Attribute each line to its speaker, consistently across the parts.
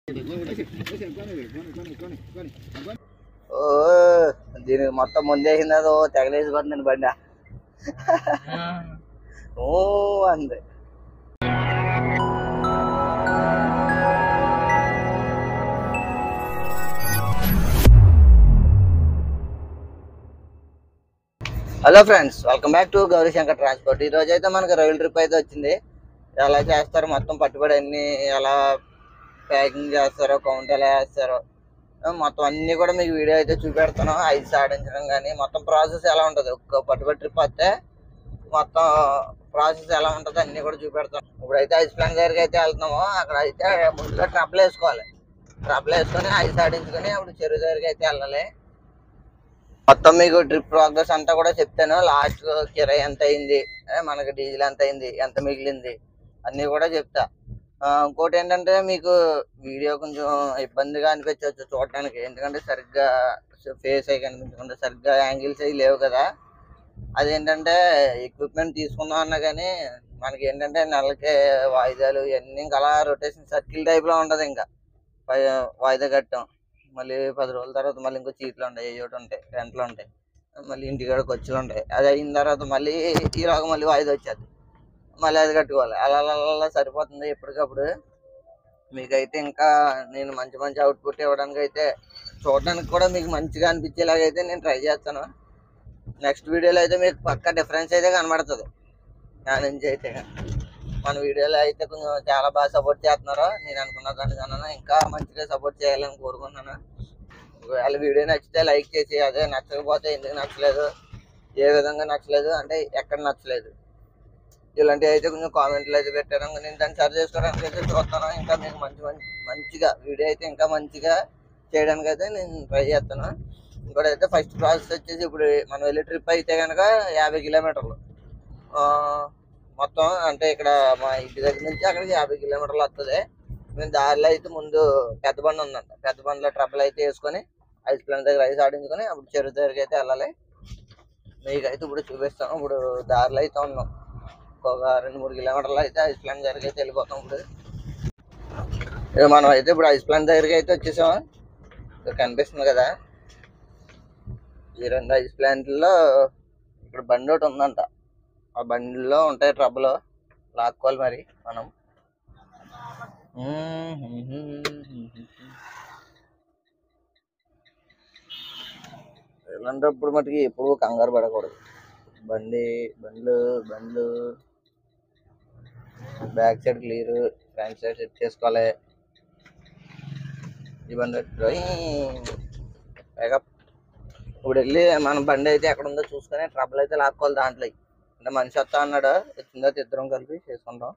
Speaker 1: ఓ దీనికి మొత్తం ముందేసింది అది ఓ తెగలేసిపోతుందండి బండి ఓ అంది hello friends welcome back to Gauri Shankar transport ఈ రోజు అయితే మనకి రైలు ట్రిప్ అయితే వచ్చింది ఎలా చేస్తారు మొత్తం పట్టుబడి అన్ని ఎలా ప్యాకింగ్ చేస్తారో కౌంట్ ఎలా చేస్తారో ఆ, మొత్తం అన్ని కూడా మీకు వీడియో అయితే చూపెడతాను ఐస్ ఆడించడం కానీ మొత్తం ప్రాసెస్ ఎలా ఉంటుంది ఒక పట్టుబడి ట్రిప్ వస్తే మొత్తం ప్రాసెస్ ఎలా ఉంటుందో అన్ని కూడా చూపెడతాను ఇప్పుడైతే ఐస్ ప్లాన్ దగ్గరికి అయితే వెళ్తున్నాము అక్కడ అయితే ముందుగా ట్రబుల్ వేసుకోవాలి ట్రబుల్ వేసుకొని ఐస్ ఆడించుకొని అప్పుడు చెరువు దగ్గరికి అయితే వెళ్ళాలి మొత్తం మీకు ట్రిప్ ప్రోగ్రెస్ అంతా కూడా చెప్తాను లాస్ట్ కిరాయి ఎంత అయింది ఏ, మనకి డీజిల్ ఎంత అయింది ఎంత మిగిలింది అన్ని కూడా చెప్తా ఆ, ఇంకోటి ఏంటంటే మీకు వీడియో కొంచెం ఇబ్బందిగా అనిపించవచ్చు చూడటానికి ఎందుకంటే సరిగ్గా ఫేస్ అయి కనిపించకుండా సరిగ్గా యాంగిల్స్ అవి లేవు కదా అదేంటంటే ఎక్విప్మెంట్ తీసుకుందాం అన్నా కానీ మనకి ఏంటంటే నెలకి వాయిదాలు ఇవన్నీ ఇంకా అలా రొటేషన్ సర్కిల్ టైప్ లో ఉంటది ఇంకా పై- వాయిదా కట్టం మళ్ళీ పది రోజుల తర్వాత మళ్ళీ ఇంకో చీట్లు ఉంటాయి ఏ ఒకటి ఉంటాయి రెంట్లు ఉంటాయి మళ్ళీ ఇంటికాడ ఖర్చులు ఉంటాయి అది అయిన తర్వాత మళ్ళీ ఈలోగా మళ్ళీ వాయిదా వచ్చేది మళ్ళీ అది కట్టుకోవాలి అలా అలా అలా అలా సరిపోతుంది ఎప్పటికప్పుడు మీకైతే ఇంకా నేను మంచి మంచి అవుట్పుట్ ఇవ్వడానికి అయితే చూడడానికి కూడా మీకు మంచిగా అనిపించేలాగా అయితే నేను ట్రై చేస్తాను నెక్స్ట్ వీడియోలో అయితే మీకు పక్క డిఫరెన్స్ అయితే కనబడుతుంది నా నుంచి అయితే మన వీడియోలో అయితే కొంచెం చాలా బాగా సపోర్ట్ చేస్తున్నారు నేను అనుకున్న దానికన్నా ఇంకా మంచిగా సపోర్ట్ చేయాలని కోరుకుంటున్నాను ఒకవేళ వీడియో నచ్చితే లైక్ చేసి అదే నచ్చకపోతే ఎందుకు నచ్చలేదు ఏ విధంగా నచ్చలేదు అంటే ఎక్కడ నచ్చలేదు ఇలాంటివి అయితే కొంచెం కామెంట్లు అయితే పెట్టారు ఇంకా నేను దాన్ని సరి చేసుకోవడానికి అయితే చూస్తాను ఇంకా మీకు మంచి మంచి మంచిగా వీడియో అయితే ఇంకా మంచిగా చేయడానికి అయితే నేను ట్రై చేస్తాను ఇంకోటి అయితే ఫస్ట్ ప్రాసెస్ వచ్చేసి ఇప్పుడు మనం వెళ్ళే ట్రిప్ అయితే కనుక యాభై కిలోమీటర్లు ఆ, మొత్తం అంటే ఇక్కడ మా ఇంటి దగ్గర నుంచి అక్కడికి యాభై కిలోమీటర్లు వస్తుంది మేము దారిలో అయితే ముందు పెద్ద బండి ఉందంట పెద్ద బండిలో ట్రబుల్ అయితే వేసుకొని ఐస్ ప్లాంట్ దగ్గర ఐస్ ఆడించుకొని అప్పుడు చెరువు దగ్గరికి అయితే వెళ్ళాలి మీకైతే ఇప్పుడు చూపిస్తాను ఇప్పుడు దారిలో అయితే ఉన్నాం ఒక రెండు మూడు కిలోమీటర్లు అయితే ఐస్ ప్లాంట్ దగ్గరికి అయితే వెళ్ళిపోతాం ఇప్పుడు ఇక మనం అయితే ఇప్పుడు ఐస్ ప్లాంట్ దగ్గరికి అయితే వచ్చేసాం ఇక్కడ కనిపిస్తుంది కదా ఈ రెండు ఐస్ ప్లాంట్లో ఇక్కడ బండి ఒకటి ఉందంట ఆ బండిలో ఉంటాయి ట్రబుల్ లాక్కోవాలి మరి మనం ఇలాంటప్పుడు మటుకి ఎప్పుడు కంగారు పడకూడదు బండి బండ్లు బండ్లు back side clear front side set చేసుకోవాలి ఈ బండి బ్యాకప్ ఇప్పుడు వెళ్ళి మన బండి అయితే ఎక్కడ ఉందో చూసుకొని ట్రబుల్ అయితే లాక్కోవాలి దాంట్లో అంటే మనిషి వస్తా అన్నాడు వచ్చిందో ఇద్దరం కలిపి చేసుకుంటాం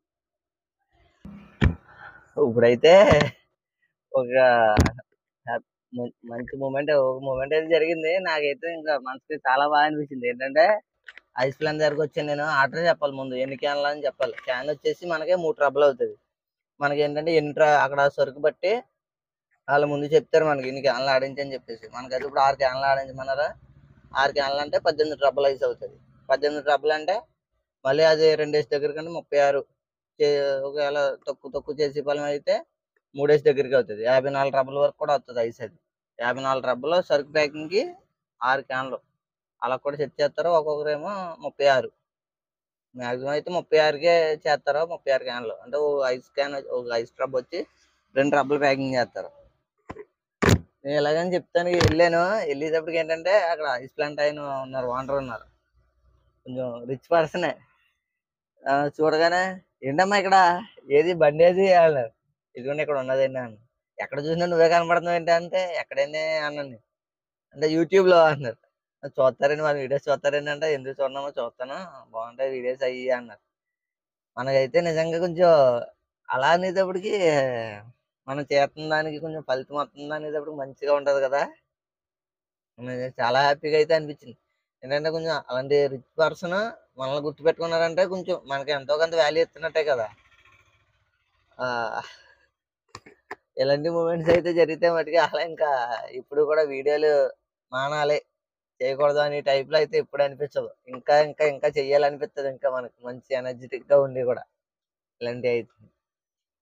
Speaker 1: ఇప్పుడైతే ఒక హ్యాప్- మ- మంచి మూమెంట్ ఒక మూమెంట్ అయితే జరిగింది నాకైతే ఇంకా మనసుకి చాలా బాగా అనిపించింది ఏంటంటే ఐస్ ప్లాన్ దగ్గరకు వచ్చాను నేను ఆర్డర్ చెప్పాలి ముందు ఎన్ని క్యాన్లు అని చెప్పాలి క్యాన్ వచ్చేసి మనకి మూడు ట్రబుల్ అవుతుంది మనకి ఏంటంటే ఎన్ని ట్ర- అక్కడ సరుకు బట్టి వాళ్ళు ముందు చెప్తారు మనకి ఇన్ని క్యాన్లు ఆడించి అని చెప్పేసి మనకైతే ఇప్పుడు ఆరు క్యాన్లు ఆడించమన్నారా ఆరు క్యాన్లు అంటే పద్దెనిమిది ట్రబుల్ ఐస్ అవుతుంది పద్దెనిమిది ట్రబుల్ అంటే మళ్ళీ అది రెండేసి దగ్గర కంటే ముప్పై ఆరు చే- ఒకవేళ తక్కువ తక్కువ చేసే ఫలం అయితే మూడేసి దగ్గరికి అవుతుంది యాభై నాలుగు ట్రబుల్ వరకు కూడా వస్తుంది ఐస్ అది యాభై నాలుగు ట్రబుల్ సరుకు ప్యాకింగ్కి ఆరు క్యాన్లు అలా కూడా సెట్ చేస్తారు ఒక్కొక్కరేమో ముప్పై ఆరు మ్యాక్సిమం అయితే ముప్పై ఆరుకే చేస్తారు ముప్పై ఆరు క్యాన్లు అంటే ఒక ఐస్ క్యాన్ ఒక ఐస్ ట్రబ్ వచ్చి రెండు ట్రబుల్ ప్యాకింగ్ చేస్తారు నేను ఎలాగని చెప్తాను వెళ్ళాను వెళ్ళేటప్పటికి ఏంటంటే అక్కడ ఐస్ ప్లాంట్ ఆయన ఉన్నారు ఓనర్ ఉన్నారు కొంచెం రిచ్ పర్సనే చూడగానే ఏంటమ్మా ఇక్కడ ఏది బండి ఏది అన్నారు ఇదిగోండి ఇక్కడ ఉన్నదండి అన్న ఎక్కడ చూసినా నువ్వే కనపడుతున్నావు ఏంటి అంటే ఎక్కడైనా అన్నాను అంటే యూట్యూబ్ లో అన్నారు చూస్తారండి మన వీడియోస్ చూస్తారండి అంటే ఎందుకు చూడమో చూస్తాను బాగుంటాయి వీడియోస్ అయ్యి అన్నారు మనకైతే నిజంగా కొంచెం అలా అనేటప్పటికి మనం చేస్తున్న దానికి కొంచెం ఫలితం వస్తుంది అనేటప్పుడు మంచిగా ఉంటది కదా నాకు చాలా హ్యాపీగా అయితే అనిపించింది ఏంటంటే కొంచెం అలాంటి రిచ్ పర్సన్ మనల్ని గుర్తుపెట్టుకున్నారంటే కొంచెం మనకి ఎంతో కొంత వాల్యూ ఇస్తున్నట్టే కదా ఆ, ఇలాంటి మూమెంట్స్ అయితే జరిగితే మటుకి అలా ఇంకా ఇప్పుడు కూడా వీడియోలు మానాలి చేయకూడదు అనే type లో అయితే ఎప్పుడు అనిపించదు ఇంకా ఇంకా ఇంకా చెయ్యాలనిపిస్తుంది ఇంకా మనకు మంచి ఎనర్జెటిక్ గా ఉండి కూడా ఇలాంటివి అయితే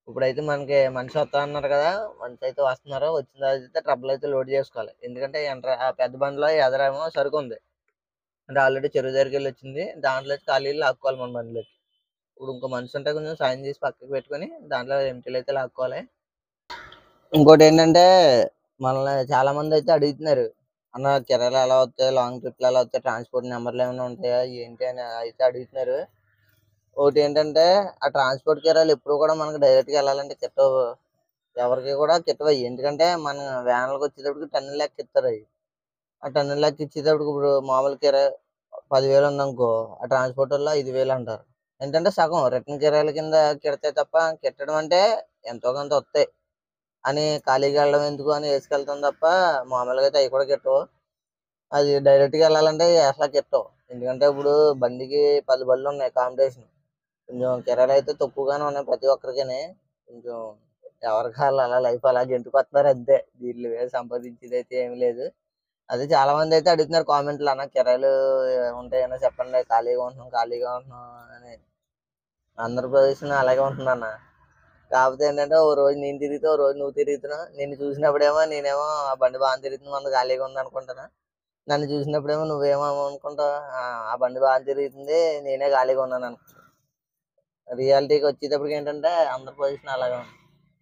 Speaker 1: ఇప్పుడైతే మనకి మనిషి వస్తా అన్నారు కదా మనిషి అయితే వస్తున్నారు వచ్చిన తర్వాత అయితే ట్రబుల్ అయితే లోడ్ చేసుకోవాలి ఎందుకంటే ఎంట్ర ఆ పెద్ద బండిలో ఎదరేమో సరుకు ఉంది అంటే ఆల్రెడీ చెరువు దగ్గరికి వెళ్ళి వచ్చింది దాంట్లో అయితే ఖాళీలు లాక్కోవాలి మన బండిలోకి ఇప్పుడు ఇంకో మనిషి ఉంటే కొంచెం సాయం చేసి పక్కకి పెట్టుకొని దాంట్లో ఎంటీలు అయితే లాక్కోవాలి ఇంకోటి ఏంటంటే మనల్ని చాలా మంది అయితే అడుగుతున్నారు అన్న కిరాయిలు ఎలా వస్తాయి లాంగ్ ట్రిప్లు ఎలా వస్తాయి ట్రాన్స్పోర్ట్ నెంబర్లు ఏమైనా ఉంటాయా ఏంటి అని అయితే అడుగుతున్నారు ఒకటి ఏంటంటే ఆ ట్రాన్స్పోర్ట్ కిరాయిలు ఎప్పుడు కూడా మనకి డైరెక్ట్ గా వెళ్ళాలంటే కిట్టవు ఎవరికి కూడా కిట్టవు ఎందుకంటే మన వ్యాన్లకు వచ్చేటప్పటికి టన్ను లెక్క ఇస్తారు అవి ఆ టన్ను లెక్క ఇచ్చేటప్పటికి ఇప్పుడు మామూలు కిరాయి పదివేలు ఉందనుకో ఆ ట్రాన్స్పోర్ట్ వల్ల ఐదు వేలు అంటారు ఏంటంటే సగం రిటర్న్ కిరాయిల కింద కిడతాయి తప్ప కిట్టడం అంటే ఎంతో కొంత వస్తాయి అని ఖాళీగా వెళ్ళడం ఎందుకు అని వేసుకెళ్తాం తప్ప మామూలుగా అయితే అవి కూడా కిట్టవు అది డైరెక్ట్ గా వెళ్ళాలంటే అసలు కిట్టవు ఎందుకంటే ఇప్పుడు బండికి పది బళ్ళు ఉన్నాయి కాంపిటీషన్ కొంచెం కిరాయిలు అయితే తక్కువగానే ఉన్నాయి ప్రతి ఒక్కరికిని కొంచెం ఎవరికి వాళ్ళు అలా లైఫ్ అలా గెంటుకొస్తున్నారు అంతే దీంట్లో వేరే సంపాదించేది అయితే ఏమీ లేదు అదే చాలా మంది అయితే అడుగుతున్నారు కామెంట్లు అన్న కిరాయిలు ఉంటాయన్నా చెప్పండి ఖాళీగా ఉంటున్నాం ఖాళీగా ఉంటున్నాం అని ఆంధ్రప్రదేశ్ అలాగే ఉంటుంది అన్న కాకపోతే ఏంటంటే ఓ రోజు నేను తిరిగితే ఓ రోజు నువ్వు తిరుగుతున్నావు నిన్ను చూసినప్పుడేమో నేనేమో ఆ బండి బాగా తిరుగుతుంది మంది ఖాళీగా ఉంది అనుకుంటున్నా నన్ను చూసినప్పుడేమో నువ్వేమో అనుకుంటావు "ఆ, ఆ బండి బాగా తిరుగుతుంది నేనే ఖాళీగా ఉన్నాను అనుకుంటా రియాలిటీకి వచ్చేటప్పటికి ఏంటంటే అందరి పొజిషన్ అలాగే ఉంది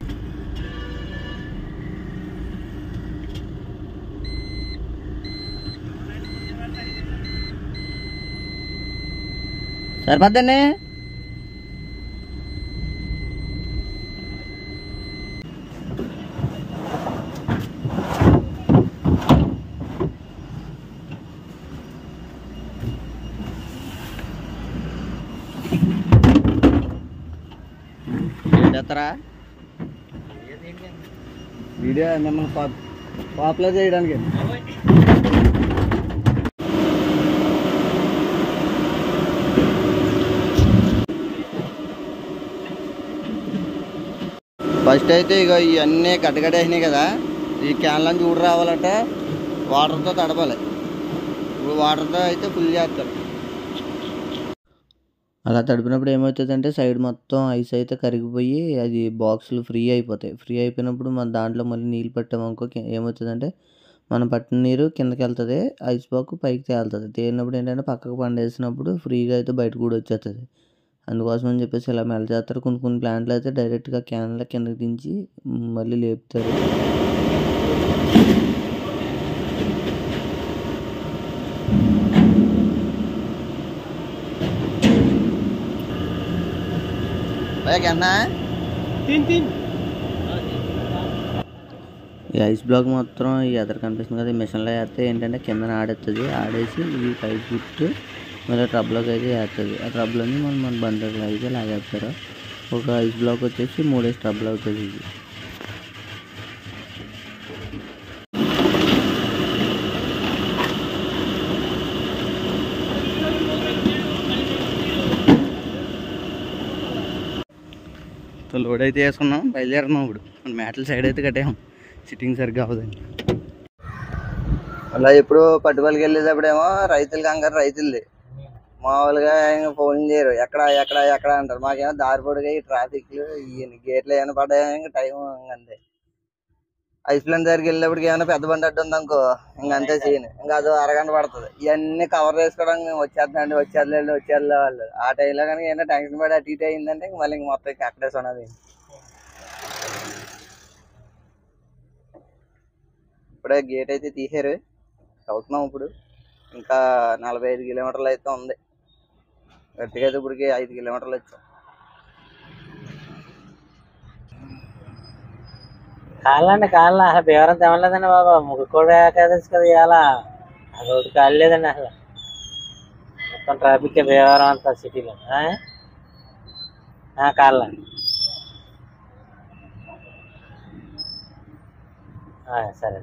Speaker 1: సరిపోద్దండి చేస్తారా వీడియో మిమ్మల్ని పాప్ పాపులర్ చేయడానికి ఫస్ట్ అయితే ఇక ఇవన్నీ కట్టకట్టేసినాయి కదా ఈ క్యాన్లను చూడు రావాలంటే వాటర్తో తడపాలి ఇప్పుడు వాటర్తో అయితే ఫుల్ చేస్తారు అలా తడిపినప్పుడు ఏమవుతుందంటే సైడ్ మొత్తం ఐస్ అయితే కరిగిపోయి అది బాక్సులు ఫ్రీ అయిపోతాయి ఫ్రీ అయిపోయినప్పుడు మన దాంట్లో మళ్ళీ నీళ్ళు పెట్టామనుకో కి- ఏమవుతుందంటే మనం పట్టిన నీరు కిందకి వెళ్తుంది ఐస్ బాక్ పైకి తేలుతుంది తేలినప్పుడు ఏంటంటే పక్కకు పండేసినప్పుడు ఫ్రీగా అయితే బయట కూడా వచ్చేస్తుంది అందుకోసం అని చెప్పేసి ఇలా మెల్ల చేస్తారు కొన్ని కొన్ని ప్లాంట్లు అయితే డైరెక్ట్గా క్యాన్ల కిందకి దించి మ్, మళ్ళీ లేపుతారు కన్నా ఈ ఐస్ బ్లాక్ మొత్తం ఈ ఎదర కనిపిస్తుంది కదా ఈ మిషన్లో వేస్తే ఏంటంటే కింద ఆడేస్తుంది ఆడేసి ఈ పైకి చుట్టూ మళ్ళీ ట్రబ్లోకి అయితే వేస్తుంది ఆ ట్రబ్లోని మనం మన బండ్లకు అయితే లాగేస్తారు ఒక ఐస్ బ్లాక్ వచ్చేసి మూడేసి ట్రబుల్ అవుతుంది ఇది లోడ్ అయితే వేసుకున్నాం బయలుదేరుతున్నాం ఇప్పుడు మన మేటల సైడ్ అయితే కట్టాం సిట్టింగ్ సరిగ్గా అవ్వదండి అలా ఇప్పుడు పట్టుబలికి వెళ్ళేటప్పుడేమో రైతులు కంగారు రైతులది మామూలుగా ఇంకా ఫోన్ చేయరు ఎక్కడ ఎక్కడ ఎక్కడ అంటారు మాకేమో దారి పొడిగా ఈ ట్రాఫిక్లు ఈ గేట్లు ఏమైనా పడ్డాయో ఇంకా టైం అంతే ఐస్ ప్లాంట్ దగ్గరికి వెళ్ళేప్పటికి ఏమైనా పెద్ద బండి అడ్డు ఉందనుకో ఇంకా అంతే సీన్ ఇంకా అది అరగంట పడుతుంది ఇవన్నీ కవర్ చేసుకోవడానికి మేము వచ్చేద్దాండి వచ్చేద్దండి వచ్చేద్దాం వాళ్ళు ఆ టైంలో కనుక ఏమైనా టెన్షన్ పడి అటు ఇటు అయిందంటే ఇంక మళ్ళీ ఇంక మొత్తం ఇంకా అక్కడే ఉన్నది ఇప్పుడే గేట్ అయితే తీసారు చదువుతున్నాం ఇప్పుడు ఇంకా నలభై ఐదు కిలోమీటర్లు అయితే ఉంది గట్టిగా అయితే ఇప్పటికి ఐదు కిలోమీటర్లు వచ్చాం
Speaker 2: కాళ్ళండి కాళ్ళ అసలు బీవరం తెవలేదండి బాబా ముగ్గు కూడా ఏకాదశి కదా ఇవాళ ఆ రోడ్డు కాలేదండి అసలు మొత్తం ట్రాఫిక్ బీవరం అంతా సిటీలో కాళ్ళ సరే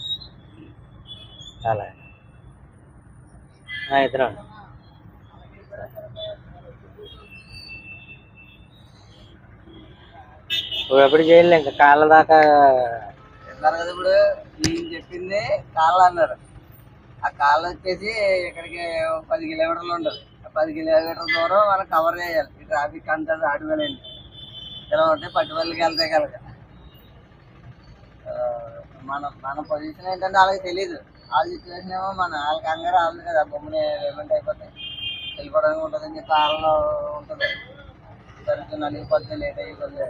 Speaker 2: కాళ్ళ ఇద్దరం ఇప్పుడు ఎప్పుడు చేయలే ఇంకా కాళ్ళ దాకా
Speaker 1: విన్నారు కదా ఇప్పుడు ఈయన చెప్పింది కాళ్ళ అన్నారు ఆ కాళ్ళ వచ్చేసి ఇక్కడికి ఒక పది కిలోమీటర్లు ఉండదు ఆ పది కిలోమీటర్ల దూరం మనం కవర్ చేయాలి ఈ ట్రాఫిక్ అంతా దాటిపోలేండి ఇలా ఉంటే పట్టుబడికి వెళ్తాయి కనుక ఆ, మన మన పొజిషన్ ఏంటంటే వాళ్ళకి తెలియదు వాళ్ళ సిచ్యువేషన్ ఏమో మన వాళ్ళకి కంగారు రాదు కదా బొమ్మని పేమెంట్ అయిపోతాయి వెళ్ళిపోవడానికి ఉంటుంది అని చెప్పి వాళ్ళలో ఉంటుంది సరిగ్గా నలిగిపోతే లేట్ అయిపోతుంది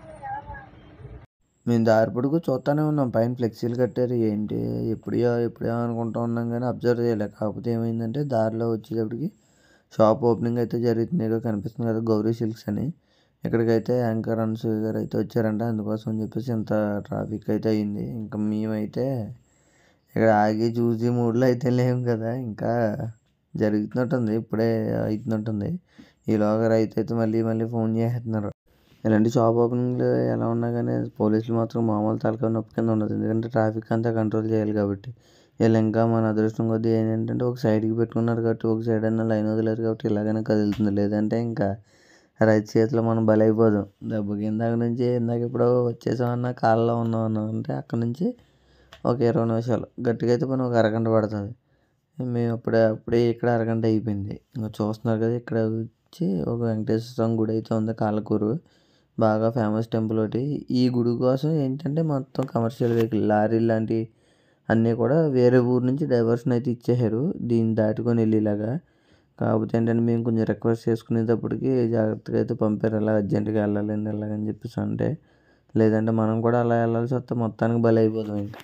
Speaker 3: మేము దారి పొడుగు చూస్తూనే ఉన్నాం పైన ఫ్లెక్సీలు కట్టారు ఏంటి ఎప్పుడో ఎప్పుడో అనుకుంటూ ఉన్నాం కానీ అబ్జర్వ్ చేయలే కాకపోతే ఏమైందంటే దారిలో వచ్చేటప్పటికి షాప్ ఓపెనింగ్ అయితే జరుగుతుంది ఇక కనిపిస్తుంది కదా గౌరీ సిల్క్స్ అని ఇక్కడికైతే యాంకర్ అనసూయ గారు అయితే వచ్చారంట అందుకోసం అని చెప్పేసి ఇంత ట్రాఫిక్ అయితే అయింది ఇంకా మేమైతే ఇక్కడ ఆగి చూసి మూడ్లో అయితే లేము కదా ఇంకా జరుగుతున్నట్టుంది ఇప్పుడే అవుతున్నట్టుంది ఈలోగా రైతు అయితే మళ్ళీ మళ్ళీ ఫోన్ చేస్తున్నారు ఇలాంటి షాప్ ఓపెనింగ్లు ఎలా ఉన్నా కానీ పోలీసులు మాత్రం మామూలు తలకాయ నొప్పి కింద ఉండదు ఎందుకంటే ట్రాఫిక్ అంతా కంట్రోల్ చేయాలి కాబట్టి వీళ్ళు ఇంకా మన అదృష్టం కొద్దీ ఏంటంటే ఒక సైడ్కి పెట్టుకున్నారు కాబట్టి ఒక సైడ్ అన్న లైన్ వదిలేరు కాబట్టి ఇలాగనే కదులుతుంది లేదంటే ఇంకా రైతు చేతిలో మనం బలైపోదాం దెబ్బకి ఇందాక నుంచి ఇందాక ఇప్పుడు వచ్చేసామన్నా కాళ్ళలో ఉన్నామన్నా అంటే అక్కడ నుంచి ఒక ఇరవై నిమిషాలు గట్టిగా అయితే పని ఒక అరగంట పడుతుంది మేము అప్పుడే అప్పుడే ఇక్కడ అరగంట అయిపోయింది ఇంకా చూస్తున్నారు కదా ఇక్కడ వచ్చి ఒక వెంకటేశ్వర స్వామి గుడి అయితే ఉంది కాళ్ళకూరు బాగా ఫేమస్ టెంపుల్ ఒకటి ఈ గుడి కోసం ఏంటంటే మొత్తం కమర్షియల్ వెహికల్ లారీ లాంటి అన్నీ కూడా వేరే ఊరు నుంచి డైవర్షన్ అయితే ఇచ్చేసారు దీన్ని దాటుకొని వెళ్ళేలాగా కాకపోతే ఏంటంటే మేము కొంచెం రిక్వెస్ట్ చేసుకునేటప్పటికి జాగ్రత్తగా అయితే పంపారు అలా అర్జెంటుగా వెళ్ళాలండి వెళ్ళాలని చెప్పేసి అంటే లేదంటే మనం కూడా అలా వెళ్ళాల్సి వస్తే మొత్తానికి బలి అయిపోతాం ఇంకా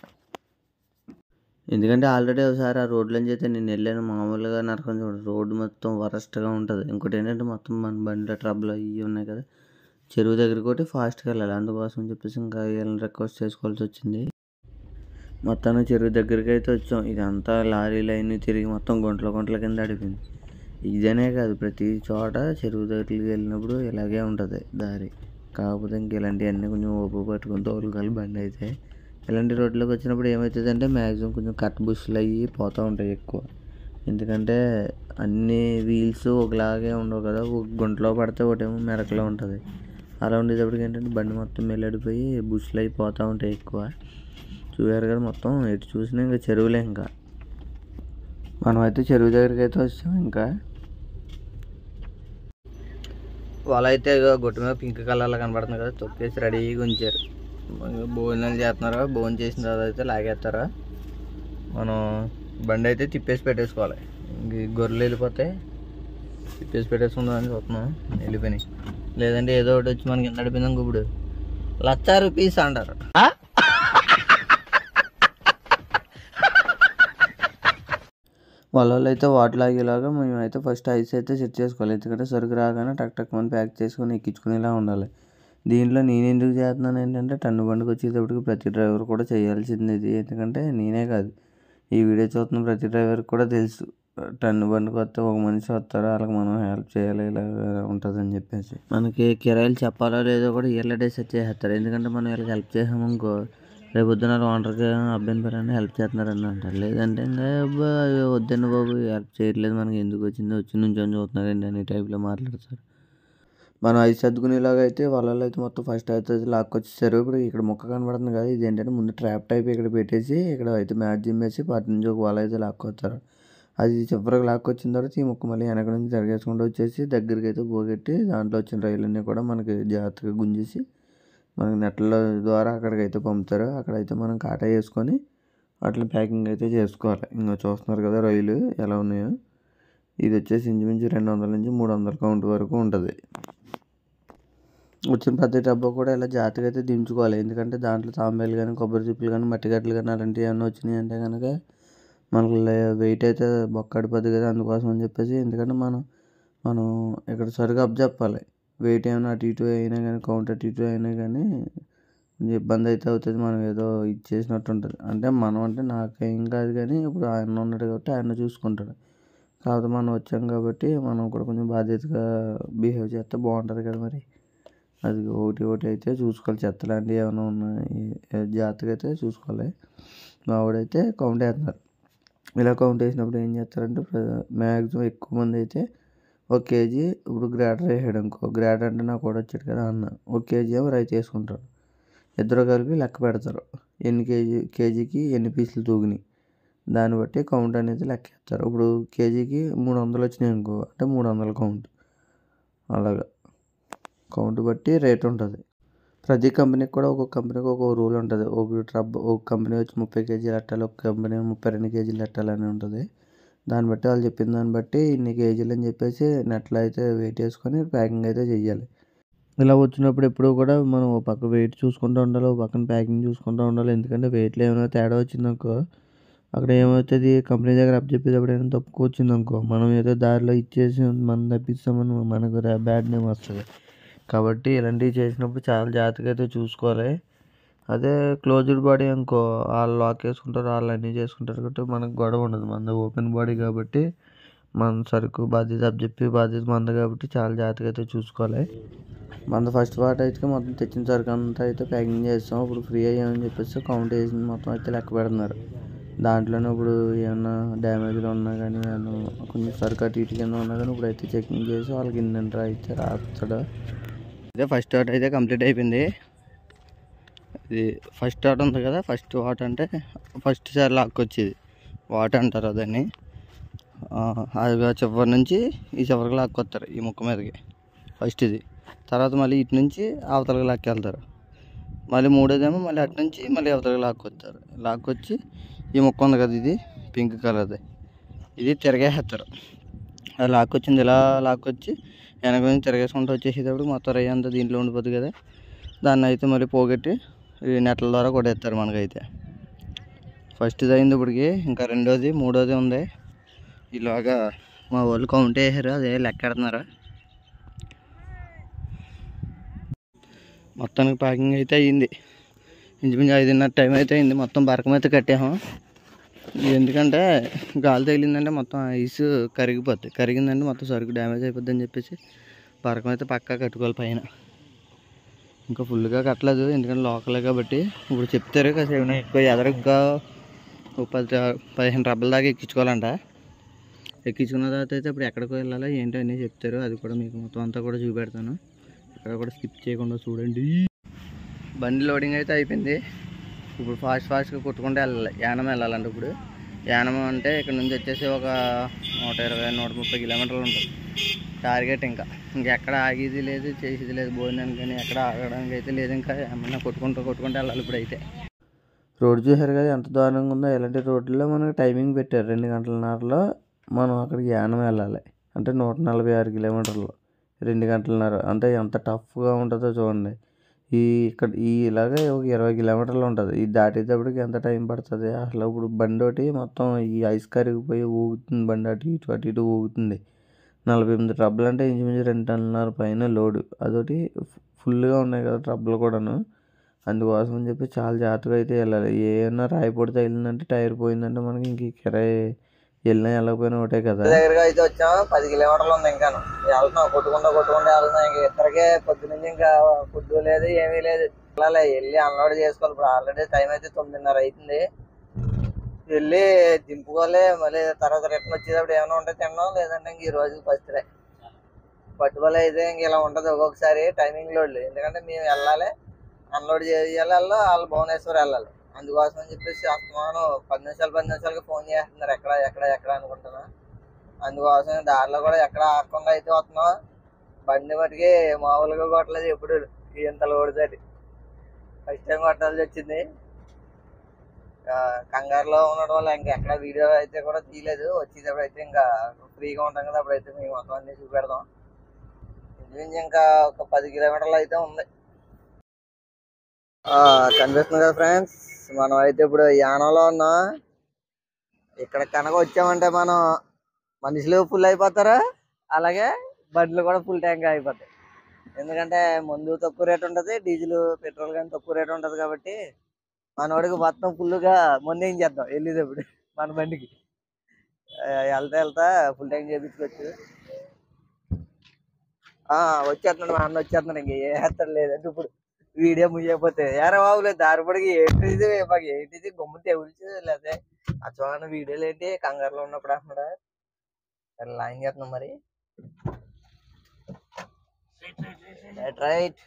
Speaker 3: ఎందుకంటే ఆల్రెడీ ఒకసారి ఆ రోడ్లోంచి అయితే నేను వెళ్ళాను మామూలుగా నరకం చూడు రోడ్డు మొత్తం వరస్ట్గా ఉంటుంది ఇంకోటి ఏంటంటే మొత్తం మన బండిలో ట్రబుల్ అవి ఉన్నాయి కదా చెరువు దగ్గరికి ఒకటి ఫాస్ట్గా వెళ్ళాలి అందుకోసం చెప్పేసి ఇంకా వీళ్ళని రిక్వెస్ట్ చేసుకోవాల్సి వచ్చింది మొత్తానికి చెరువు దగ్గరికి అయితే వచ్చాం ఇదంతా లారీ లైన్ తిరిగి మొత్తం గుంటల గుంటల కింద అడిపోయింది ఇదనే కాదు ప్రతి చోట చెరువు దగ్గరికి వెళ్ళినప్పుడు ఇలాగే ఉంటుంది దారి కాకపోతే ఇంక ఇలాంటివన్నీ కొంచెం ఓపు పట్టుకుని తోలుకాలి బండి అయితే ఇలాంటి రోడ్లోకి వచ్చినప్పుడు ఏమవుతుంది అంటే మ్యాక్సిమం కొంచెం కట్ బుష్లు అయ్యి పోతూ ఉంటాయి ఎక్కువ ఎందుకంటే అన్ని వీల్స్ ఒకలాగే ఉండవు కదా ఒక గుంటలో పడితే ఒకటేమో మెరకలో ఉంటుంది అలా ఉండేటప్పటికి ఏంటంటే బండి మొత్తం మెల్లడిపోయి బుష్లు అయి పోతూ ఉంటాయి ఎక్కువ చూసారు కదా మొత్తం ఎటు చూసినా ఇంకా చెరువులే ఇంకా మనం అయితే చెరువు దగ్గరికి అయితే వచ్చాం ఇంకా
Speaker 1: వాళ్ళ అయితే ఇగో గుట్ట మీద పింక్ కలర్లో కనబడుతుంది కదా తొక్కేసి రెడీగా ఉంచారు భోజనాలు చేస్తున్నారు భోజనం చేసిన తర్వాత అయితే లాగేస్తారు మనం బండి అయితే తిప్పేసి పెట్టేసుకోవాలి ఇంక ఈ గొర్రెలు వెళ్ళిపోతే తిప్పేసి పెట్టేసుకుందాం అని చూస్తున్నాం వెళ్ళిపోయినాయి లేదంటే ఏదో ఒకటి వచ్చి మనకి ఎంత నడిపిందాం ఇప్పుడు లక్ష రూపీస్ అంటారు
Speaker 3: వాళ్ళ వాళ్ళు అయితే వాటర్ లాగేలాగా మేము అయితే ఫస్ట్ ఐస్ అయితే సెట్ చేసుకోవాలి ఎందుకంటే సరుకు రాగానే టక్ టక్ మనం ప్యాక్ చేసుకొని ఎక్కించుకునేలా ఉండాలి దీంట్లో నేను ఎందుకు చేస్తున్నాను ఏంటంటే టన్ను బండికి వచ్చేటప్పటికి ప్రతి డ్రైవర్ కూడా చేయాల్సింది ఇది ఎందుకంటే నేనే కాదు ఈ వీడియో చూస్తున్న ప్రతి డ్రైవర్కి కూడా తెలుసు టన్ను బండికి వస్తే ఒక మనిషి వస్తారు వాళ్ళకి మనం హెల్ప్ చేయాలి ఇలా ఉంటుందని చెప్పేసి మనకి కిరాయిలు చెప్పాలో లేదో కూడా వీళ్ళ డిసైడ్ చేసేస్తారు ఎందుకంటే మనం వీళ్ళకి హెల్ప్ చేసామనుకో రేపు పొద్దున ఓనర్కి అబ్బాయిని పేరని హెల్ప్ చేస్తున్నారని అంటారు లేదంటే ఇంకా అబ్బా వద్దండి బాబు హెల్ప్ చేయట్లేదు మనకి ఎందుకు వచ్చిందో వచ్చి నుంచి చూస్తున్నారండి అనే టైప్లో మాట్లాడతారు మనం ఐదు సర్దుకునేలాగా అయితే వాళ్ళలో అయితే మొత్తం ఫస్ట్ అయితే లాక్కొచ్చేసారు ఇప్పుడు ఇక్కడ మొక్క కనబడుతుంది కదా ఇది ఏంటంటే ముందు ట్రాప్ టైప్ ఇక్కడ పెట్టేసి ఇక్కడ అయితే మ్యాచ్ జిమ్మేసి వాటి నుంచి ఒక వాళ్ళ అయితే లాక్కొచ్చారు అది చివరికి లాక్కొచ్చిన తర్వాత ఈ మొక్క మళ్ళీ వెనక నుంచి తిరగేసుకుంటూ వచ్చేసి దగ్గరికి అయితే పోగొట్టి దాంట్లో వచ్చిన రైలన్నీ కూడా మనకి జాగ్రత్తగా గుంజేసి మనకి నెట్ల ద్వారా అక్కడికి అయితే పంపుతారు అక్కడైతే మనం కాటా వేసుకొని వాటిని ప్యాకింగ్ అయితే చేసుకోవాలి ఇంకా చూస్తున్నారు కదా రైలు ఎలా ఉన్నాయో ఇది వచ్చేసి ఇంచుమించు రెండు వందల నుంచి మూడు వందల కౌంట్ వరకు ఉంటుంది వచ్చిన ప్రతి డబ్బా కూడా ఇలా జాగ్రత్తగా అయితే దించుకోవాలి ఎందుకంటే దాంట్లో తాంబేలు కానీ కొబ్బరి చిప్పులు కానీ మట్టి గట్లు కానీ అలాంటివి ఏమైనా వచ్చినాయి అంటే కనుక మనకు వెయిట్ అయితే బొక్కడిపోద్ది కదా అందుకోసం అని చెప్పేసి ఎందుకంటే మనం మనం ఇక్కడ సరిగా అప్ చెప్పాలి వెయిట్ ఏమైనా అటు ఇటు అయినా కానీ కౌంట్ అటు ఇటు అయినా కానీ కొంచెం ఇబ్బంది అయితే అవుతుంది మనం ఏదో ఇచ్చేసినట్టు ఉంటుంది అంటే మనం అంటే నాకేం కాదు కానీ ఇప్పుడు ఆయన ఉన్నాడు కాబట్టి ఆయన చూసుకుంటాడు కాకపోతే మనం వచ్చాం కాబట్టి మనం కూడా కొంచెం బాధ్యతగా బిహేవ్ చేస్తే బాగుంటుంది కదా మరి అది ఒకటి ఒకటి అయితే చూసుకోవాలి చెత్త లాంటివి ఏమైనా ఉన్నాయి జాగ్రత్తగా అయితే చూసుకోవాలి మా వాడైతే కౌంట్ వేస్తున్నారు ఇలా కౌంట్ వేసినప్పుడు ఏం చేస్తారంటే మ్యాక్సిమం ఎక్కువ మంది అయితే ఒక కేజీ ఇప్పుడు గ్రేటర్ వేసాడు అనుకో గ్రేటర్ అంటే నాకు కూడా వచ్చాడు కదా అన్న ఒక కేజీ ఏమో రైస్ వేసుకుంటారు ఇద్దరు కలిపి లెక్క పెడతారు ఎన్ని కేజీ కేజీకి ఎన్ని పీసులు తూగినాయి దాన్ని బట్టి కౌంట్ అనేది లెక్క వేస్తారు ఇప్పుడు కేజీకి మూడు వందలు వచ్చినాయి అనుకో అంటే మూడు వందల కౌంట్ అలాగా కౌంట్ బట్టి రేట్ ఉంటుంది ప్రతి కంపెనీకి కూడా ఒక్కొక్క కంపెనీకి ఒక్కొక్క రూల్ ఉంటుంది ఒక ట్రబ్ ఒక కంపెనీ వచ్చి ముప్పై కేజీలు ఎట్టాలి ఒక కంపెనీ ముప్పై రెండు కేజీలు ఎట్టాలని ఉంటుంది దాన్ని బట్టి వాళ్ళు చెప్పిన దాన్ని బట్టి ఇన్ని కేజీలు అని చెప్పేసి నెట్లో అయితే వెయిట్ వేసుకొని ప్యాకింగ్ అయితే చెయ్యాలి ఇలా వచ్చినప్పుడు ఎప్పుడు కూడా మనం ఒక పక్క వెయిట్ చూసుకుంటూ ఉండాలి ఒక పక్కన ప్యాకింగ్ చూసుకుంటూ ఉండాలి ఎందుకంటే వెయిట్లో ఏమైనా తేడా వచ్చిందనుకో అక్కడ ఏమవుతుంది కంపెనీ దగ్గర అప్ చెప్పేటప్పుడు ఏమైనా తక్కువ వచ్చిందనుకో మనం ఏదో దారిలో ఇచ్చేసి మనం తప్పిస్తామని మనకు బ్యాడ్ నేమ్ వస్తుంది కాబట్టి ఇలాంటివి చేసినప్పుడు చాలా జాగ్రత్తగా అయితే చూసుకోవాలి అదే క్లోజ్డ్ బాడీ అనుకో వాళ్ళు లాక్ వేసుకుంటారు వాళ్ళు అన్నీ చేసుకుంటారు కాబట్టి మనకు గొడవ ఉండదు మన ఓపెన్ బాడీ కాబట్టి మన సరుకు బాధ్యత అప్ చెప్పి బాధ్యత మంద కాబట్టి చాలా జాగ్రత్తగా అయితే చూసుకోవాలి మన ఫస్ట్ పార్ట్ అయితే మొత్తం తెచ్చిన సరుకు అంతా అయితే ప్యాకింగ్ చేస్తాం ఇప్పుడు ఫ్రీ అయ్యామని చెప్పేసి కౌంట్ వేసి మొత్తం అయితే లెక్క పెడుతున్నారు దాంట్లోనే ఇప్పుడు ఏమన్నా డ్యామేజ్లు ఉన్నా కానీ ఏమన్నా కొంచెం సరుకు అటు ఇటు కింద ఉన్నా కానీ ఇప్పుడు అయితే చెకింగ్ చేసి వాళ్ళకి ఇన్నంటర్ అయితే రాస్తాడు ఇదే ఫస్ట్ ఆర్ట్ అయితే కంప్లీట్ అయిపోయింది ఇది ఫస్ట్ ఆర్ట్ ఉంది కదా ఫస్ట్ వాట్ అంటే ఫస్ట్ సారి లాక్కొచ్చేది వాట్ అంటారు దాన్ని ఆ, అది చివరి నుంచి ఈ చివరికి లాక్కొస్తారు ఈ ముక్క మీదకి ఫస్ట్ ఇది తర్వాత మళ్ళీ ఇటు నుంచి అవతలకి లాక్కెళ్తారు మళ్ళీ మూడోదేమో మళ్ళీ అటు నుంచి మళ్ళీ అవతలకి లాక్కొస్తారు లాక్కొచ్చి ఈ ముక్క ఉంది కదా ఇది పింక్ కలర్ది ఇది తిరగేస్తారు అది లాక్కొచ్చింది ఇలా లాక్కొచ్చి వెనక నుంచి తిరగేసుకుంటూ వచ్చేసేటప్పుడు మొత్తం రయ్య అంతా దీంట్లో ఉండిపోతుంది కదా దాన్ని అయితే మళ్ళీ పోగొట్టి ఈ నెట్ల ద్వారా కొట్టేస్తారు మనకైతే ఫస్ట్ ఇది అయింది ఇప్పటికి ఇంకా రెండోది మూడోది ఉంది ఇలాగా మా వాళ్ళు కౌంట్ వేసారు అదే లెక్కెడుతున్నారు మొత్తానికి ప్యాకింగ్ అయితే అయ్యింది ఇంచుమించు ఐదున్నర టైం అయితే అయింది మొత్తం బరకం అయితే కట్టాము ఇది ఎందుకంటే గాలి తగిలిందంటే మొత్తం ఐస్ కరిగిపోద్ది కరిగిందంటే మొత్తం సరుకు డ్యామేజ్ అయిపోద్ది అని చెప్పేసి బరకం అయితే పక్కా కట్టుకోవాలి పైన ఇంకా ఫుల్గా కట్టలేదు ఎందుకంటే లోకలే కాబట్టి ఇప్పుడు చెప్తారు కాసేపు ఏమైనా ఎక్కువ ఎదరగా ఒక పది పదిహేను రబ్బల దాకా ఎక్కించుకోవాలంట ఎక్కించుకున్న తర్వాత అయితే ఇప్పుడు ఎక్కడికి వెళ్ళాలో ఏంటో అన్నీ చెప్తారు అది కూడా మీకు మొత్తం అంతా కూడా చూపెడతాను ఇక్కడ కూడా స్కిప్ చేయకుండా చూడండి బండి లోడింగ్ అయితే అయిపోయింది ఇప్పుడు ఫాస్ట్ ఫాస్ట్గా కొట్టుకుంటూ వెళ్ళాలి యానం వెళ్ళాలంటే ఇప్పుడు యానం అంటే ఇక్కడ నుంచి వచ్చేసి ఒక నూట ఇరవై నూట ముప్పై కిలోమీటర్లు ఉంటుంది టార్గెట్ ఇంకా ఇంకెక్కడ ఆగేది లేదు చేసేది లేదు భోజనానికి కానీ ఎక్కడ ఆగడానికి అయితే లేదు ఇంకా ఏమన్నా కొట్టుకుంటూ కొట్టుకుంటూ వెళ్ళాలి ఇప్పుడు అయితే రోడ్ చూసారు కదా ఎంత దారుణంగా ఉందో ఇలాంటి రోడ్లలో మనకి టైమింగ్ పెట్టారు రెండు గంటలన్నరలో మనం అక్కడికి యానం వెళ్ళాలి అంటే నూట నలభై ఆరు కిలోమీటర్లు రెండు గంటలన్నర అంటే ఎంత టఫ్గా ఉంటుందో చూడండి ఈ ఇక్కడ ఈ ఇలాగే ఒక ఇరవై కిలోమీటర్లు ఉంటుంది ఇది దాటేటప్పటికి ఎంత టైం పడుతుంది అసలు ఇప్పుడు బండి ఒకటి మొత్తం ఈ ఐస్ కరిగిపోయి ఊగుతుంది బండి అటు ఇటు అటు ఇటు ఊగుతుంది నలభై ఎనిమిది ట్రబ్బులు అంటే ఇంచుమించు రెండు టన్నులన్నర పైన లోడు అదొకటి ఫుల్గా ఉన్నాయి కదా ట్రబ్బులు కూడాను అందుకోసం అని చెప్పి చాలా జాగ్రత్తగా అయితే వెళ్ళాలి ఏమన్నా రాయిపొడి తగిలిందంటే టైర్ పోయిందంటే మనకి ఇంక కిరాయి వెళ్ళినా వెళ్ళకపోయినా ఒకటే కదా
Speaker 1: దగ్గరగా అయితే వచ్చాం పది కిలోమీటర్లు ఉంది ఇంకా వెళ్తున్నాం కొట్టుకుంటా కొట్టుకుంటా వెళ్తున్నాం ఇంకా ఇద్దరికే పొద్దు నుంచి ఇంకా ఫుడ్ లేదు ఏమీ లేదు వెళ్ళాలి వెళ్ళి అన్లోడ్ చేసుకోవాలి ఇప్పుడు ఆల్రెడీ టైం అయితే తొమ్మిదిన్నర అవుతుంది వెళ్ళి దింపుకోవాలి మళ్ళీ తర్వాత రిటర్న్ వచ్చేటప్పుడు ఏమైనా ఉంటే తిన్నాం లేదంటే ఇంక ఈ రోజు ఫస్ట్ డే పట్టుబడి అయితే ఇంక ఇలా ఉంటుంది ఒక్కొక్కసారి టైమింగ్ లోడ్లు ఎందుకంటే మేము వెళ్ళాలి అన్లోడ్ చేయాలి వెళ్ళాలి వాళ్ళు భువనేశ్వర్ వెళ్ళాలి అందుకోసం అని చెప్పేసి అస్తమానం పది నిమిషాలు పది నిమిషాలకి ఫోన్ చేస్తున్నారు ఎక్కడ ఎక్కడ ఎక్కడ అనుకుంటున్నా అందుకోసం దారిలో కూడా ఎక్కడ ఆగకుండా అయితే వస్తున్నాం బండి మటుకి మామూలుగా కొట్టలేదు ఎప్పుడు ఇంత లోడుతోటి ఫస్ట్ టైం కొట్టాల్సి వచ్చింది ఆ, కంగారులో ఉండడం వల్ల ఇంకా ఎక్కడ వీడియో అయితే కూడా తీయలేదు వచ్చేటప్పుడు అయితే ఇంకా ఫ్రీగా ఉంటాం కదా అప్పుడైతే మేము మొత్తం అన్ని చూపెడదాం ఇంచుమించు ఇంకా ఒక పది కిలోమీటర్లు అయితే ఉంది ఆ, కనిపిస్తుంది కదా ఫ్రెండ్స్ మనం అయితే ఇప్పుడు యానంలో ఉన్నాం ఇక్కడ కనుక వచ్చామంటే మనం మనుషులు ఫుల్ అయిపోతారు అలాగే బండ్లు కూడా ఫుల్ ట్యాంక్ అయిపోతాయి ఎందుకంటే మందు తక్కువ రేట్ ఉంటుంది డీజిల్ పెట్రోల్ కానీ తక్కువ రేట్ ఉంటుంది కాబట్టి మనోడికి మొత్తం ఫుల్గా మందు ఏం చేద్దాం వెళ్ళేటప్పుడు మన బండికి ఆ, వెళ్తా వెళ్తా ఫుల్ ట్యాంక్ చేయించుకోవచ్చు ఆ, వచ్చేస్తున్నాడు మా అన్న వచ్చేస్తున్నాడు ఇంక ఏ హెత్తడు లేదంటే ఇప్పుడు వీడియో ముయ్యకపోతే ఏరా బాబులే దారిపడికి ఏంటిది మాకు ఏంటిది గమ్ము తెగుల్చి లేకపోతే ఆ చూడండి వీడియోలు ఏంటి కంగారులో ఉన్నప్పుడు అంటున్నాడా సరే లాంగ్ చేస్తున్నాం మరి రైట్ రైట్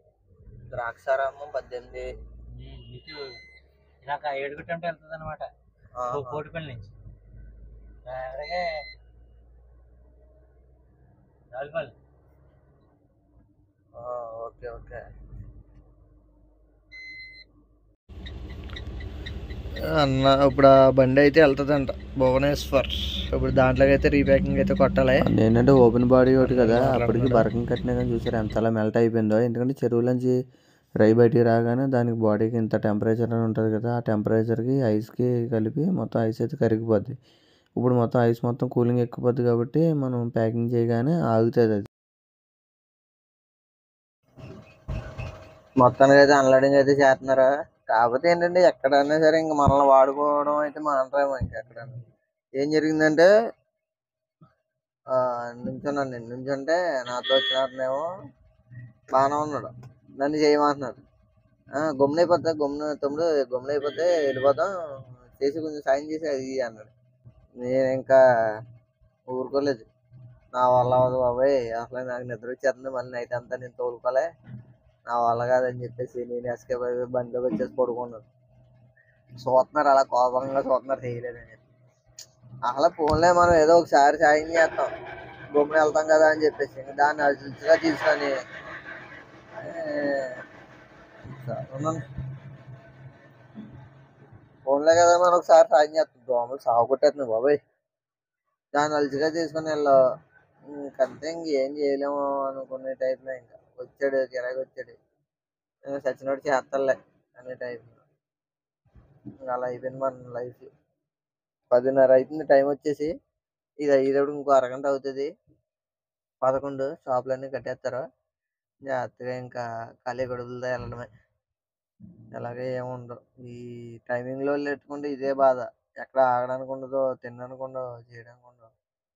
Speaker 1: ద్రాక్షారామం పద్దెనిమిది
Speaker 2: ఇటు ఇలాగ ఏడుగుంటే వెళ్తుంది అనమాట
Speaker 1: ఆహా.
Speaker 2: కోటిపల్లి నుంచి అలాగే రావులపల్లి
Speaker 1: ఆ, ఓకే ఓకే అన్న ఇప్పుడు ఆ బండి అయితే వెళ్తుందంట భువనేశ్వర్ ఇప్పుడు దాంట్లోకి అయితే రీప్యాకింగ్ అయితే కొట్టాలి
Speaker 3: ఏంటంటే ఓపెన్ బాడీ ఒకటి కదా అప్పటికి బరకం కట్టినా కానీ చూసారు ఎంతలా మెల్ట్ అయిపోయిందో ఎందుకంటే చెరువులోంచి రై బయటికి రాగానే దానికి బాడీకి ఇంత టెంపరేచర్ అని ఉంటుంది కదా ఆ టెంపరేచర్కి ఐస్కి కలిపి మొత్తం ఐస్ అయితే కరిగిపోద్ది ఇప్పుడు మొత్తం ఐస్ మొత్తం కూలింగ్ ఎక్కిపోద్ది కాబట్టి మనం ప్యాకింగ్ చేయగానే ఆగుతుంది అది
Speaker 1: మొత్తానికి అయితే అన్లోడింగ్ అయితే చేస్తున్నారు కాకపోతే ఏంటంటే ఎక్కడైనా సరే ఇంక మనల్ని వాడుకోవడం అయితే మానరేమో ఇంకా ఎక్కడైనా ఏం జరిగిందంటే ఆ, నుంచున్నాను నేను నుంచుంటే నాతో వచ్చినారనేమో బాగానే ఉన్నాడు నన్ను చేయమంటున్నాడు ఆ, గమ్మునైపోతా గమ్మున తమ్ముడు గమ్మునైపోతే వెళ్ళిపోతాం చేసి కొంచెం సాయం చేసి అది ఇయ్యి అన్నాడు నేను ఇంకా ఊరుకోలేదు నా వల్ల అవ్వదు బాబాయ్ అసలు నాకు నిద్ర వచ్చేస్తుంది మళ్ళీ నైట్ అంతా నేను తోలుకోలే నా వల్ల కాదని చెప్పేసి నేను ఎస్కేప్ అయిపోయి బండిలోకి వచ్చేసి పడుకున్నాను చూస్తున్నారు అలా కోపంగా చూస్తున్నారు చేయలేదని చెప్పి అసలు ఫోన్లే మనం ఏదో ఒకసారి సాయం చేస్తాం గమ్మున వెళ్తాం కదా అని చెప్పేసి ఇంక దాన్ని అరుచుగా తీసుకొని ఫోన్లే కదా మనం ఒకసారి సాయం చేస్తాం దోమలు సాగు కొట్టేస్తున్నాయి బాబాయ్ దాన్ని అలుచుగా తీసుకొని వెళ్ళు ఇంకంతే ఇంకేం చేయలేము అనుకునే టైప్లో ఇంకా వచ్చాడు గిరాకి వచ్చాడు ఇంకా సచ్చినోడు చేస్తాలే అనే టైప్ అలా అయిపోయింది మన లైఫ్ పదిన్నర అవుతుంది టైం వచ్చేసి ఇది అయ్యేటప్పుడు ఇంకో అరగంట అవుతుంది పదకొండు షాపులన్నీ కట్టేస్తారు జాగ్రత్తగా ఇంకా ఖాళీ గడుపులతో వెళ్ళడమే ఎలాగే ఏముండవు ఈ టైమింగ్లో పెట్టుకుంటే ఇదే బాధ ఎక్కడ ఆగడానికి ఉండదు తినడానికి ఉండదు చేయడానికి ఉండదు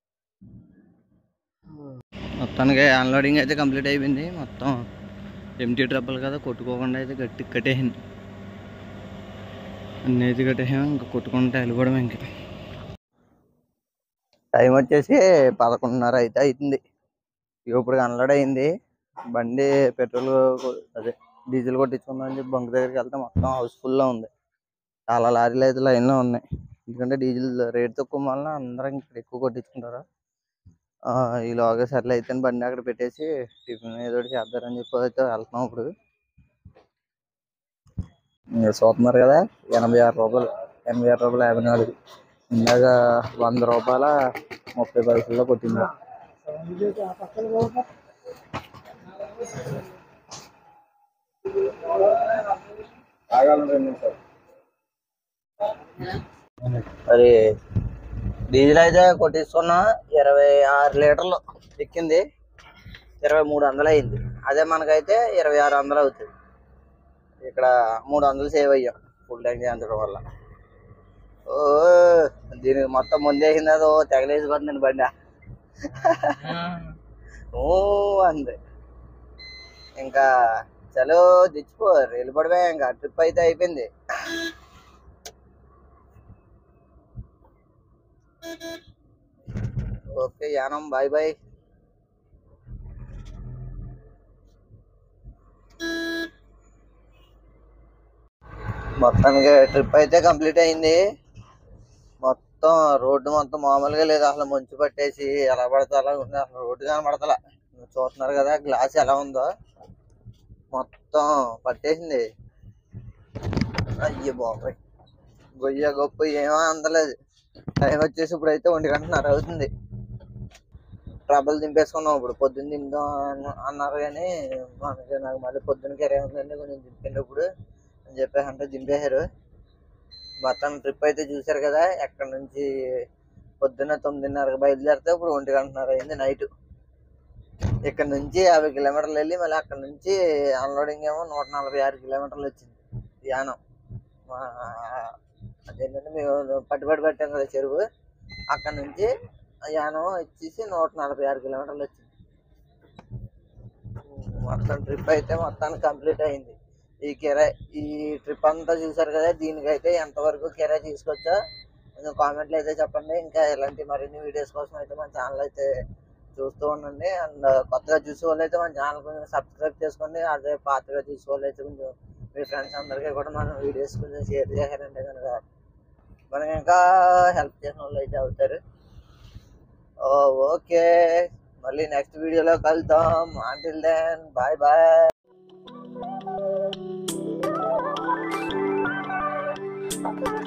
Speaker 1: మొత్తానికి అన్లోడింగ్ అయితే కంప్లీట్ అయిపోయింది మొత్తం ఎంటీ ట్రబుల్ కదా కొట్టుకోకుండా అయితే గట్టి కట్టేసింది అన్నీ అయితే కట్టేసాము ఇంకా కొట్టుకుంటే వెళ్ళిపోవడం ఇంకా టైం వచ్చేసి పదకొండున్నర అయితే అవుతుంది ఇప్పుడు అన్లోడ్ అయింది బండి పెట్రోల్ కొ- అదే డీజిల్ కొట్టించుకుందాం అని చెప్పి బంక్ దగ్గరికి వెళ్తే మొత్తం హౌస్ఫుల్లో ఉంది చాలా లారీలు అయితే లైన్లో ఉన్నాయి ఎందుకంటే డీజిల్ రేట్ తక్కువ వలన అందరం ఇక్కడ ఎక్కువ కొట్టించుకుంటారు ఆ, ఈలోగా సర్లే అయితే బండి అక్కడ పెట్టేసి టిఫిన్ ఏదో ఒకటి చేద్దారని చెప్పి అయితే వెళ్తున్నాం ఇప్పుడు ఇంకా చూస్తున్నారు కదా ఎనభై ఆరు రూపాయలు ఎనభై ఆరు రూపాయలు యాభై నాలుగు ఇందాక వంద రూపాయల ముప్పై పైసల్లో కొట్టింది మరి డీజిల్ అయితే కొట్టించుకున్నా ఇరవై ఆరు లీటర్లు ఎక్కింది ఇరవై మూడు వందలు అయింది అదే మనకైతే ఇరవై ఆరు వందలు అవుతుంది ఇక్కడ మూడు వందలు సేవ్ అయ్యాం ఫుల్ ట్యాంక్ చేయించడం వల్ల ఓ దీనికి మొత్తం ముందేసింది అది ఓ తెగలేసిపోతుంది బండి ఓ అంది ఇంకా చలో తెచ్చిపో వెళ్ళిపడమే ఇంకా ట్రిప్ అయితే అయిపోయింది ఓకే యానం బాయ్ బాయ్ మొత్తానికి ట్రిప్ అయితే కంప్లీట్ అయింది మొత్తం రోడ్డు మొత్తం మామూలుగా లేదు అసలు మంచు పట్టేసి ఎలా పడితే అలా ఉంది అసలు రోడ్డు కనబడతలా మీరు చూస్తున్నారు కదా గ్లాస్ ఎలా ఉందో మొత్తం పట్టేసింది అయ్యో బాబాయ్ గొయ్య గొప్ప ఏమో అందలేదు టైం వచ్చేసి ఇప్పుడు అయితే ఒంటి గంటన్నర అవుతుంది ట్రబుల్ దింపేసుకున్నాం ఇప్పుడు పొద్దున్న దింపుదాం అన్న- అన్నారు కానీ మనకి నాకు మళ్ళీ పొద్దున్న కెరే ఉందండి కొంచెం దింపినప్పుడు అని చెప్పేసి అంటే దింపేశారు మొత్తం ట్రిప్ అయితే చూశారు కదా ఎక్కడి నుంచి పొద్దున్న తొమ్మిదిన్నరకు బయలుదేరితే ఇప్పుడు ఒంటి గంటన్నర అయింది నైట్ ఇక్కడ నుంచి యాభై కిలోమీటర్లు వెళ్ళి మళ్ళీ అక్కడ నుంచి అన్లోడింగ్ ఏమో నూట నలభై ఆరు కిలోమీటర్లు వచ్చింది యానం మా- అదేంటంటే మేము పట్టుబడి పెట్టాం కదా చెరువు అక్కడ నుంచి ఆ యానం వచ్చేసి నూట నలభై ఆరు కిలోమీటర్లు వచ్చింది మొత్తం ట్రిప్ అయితే మొత్తానికి కంప్లీట్ అయింది ఈ కిరాయి ఈ ట్రిప్ అంతా చూసారు కదా దీనికైతే ఎంతవరకు కిరాయి తీసుకొచ్చా కొంచెం కామెంట్లు అయితే చెప్పండి ఇంకా ఇలాంటి మరిన్ని వీడియోస్ కోసం అయితే మన ఛానల్ అయితే చూస్తూ ఉండండి అండ్ కొత్తగా చూసే వాళ్ళు అయితే మన ఛానల్ కొంచెం సబ్స్క్రైబ్ చేసుకోండి అదే పాతగా చూసే వాళ్ళు అయితే కొంచెం మీ ఫ్రెండ్స్ అందరికీ కూడా మన వీడియోస్ కొంచెం షేర్ చేశారంటే కనుక మనకి ఇంకా హెల్ప్ చేసిన వాళ్ళు అయితే అవుతారు ఓ, ఓకే మళ్ళీ నెక్స్ట్ వీడియోలో కలుద్దాం అంటిల్ దెన్ బాయ్ బాయ్